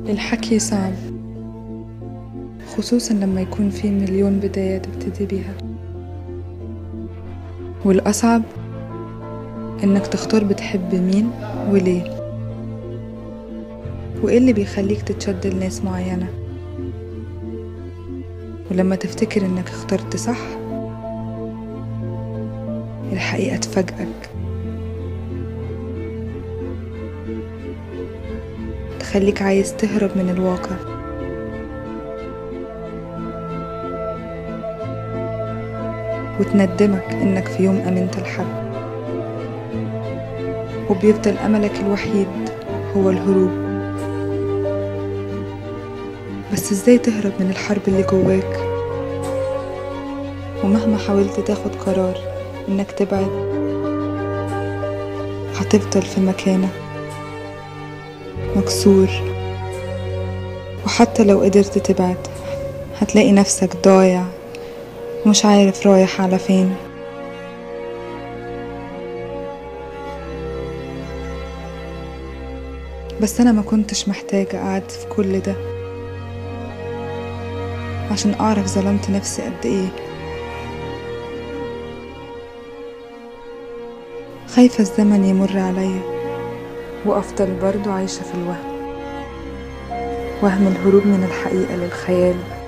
الحكي صعب خصوصا لما يكون في مليون بداية تبتدي بيها والأصعب إنك تختار بتحب مين وليه وإيه اللي بيخليك تتشد لناس معينة ولما تفتكر إنك اخترت صح الحقيقة تفاجئك تخليك عايز تهرب من الواقع وتندمك إنك في يوم أمنت الحب وبيفضل أملك الوحيد هو الهروب بس ازاي تهرب من الحرب اللي جواك ومهما حاولت تاخد قرار انك تبعد هتفضل في مكانك مكسور وحتى لو قدرت تبعد هتلاقي نفسك ضايع ومش عارف رايح على فين بس انا ما كنتش محتاجة اعدي في كل ده عشان اعرف ظلمت نفسي قد ايه خايفة الزمن يمر عليا وافضل برضو عايشة في الوهم وهم الهروب من الحقيقة للخيال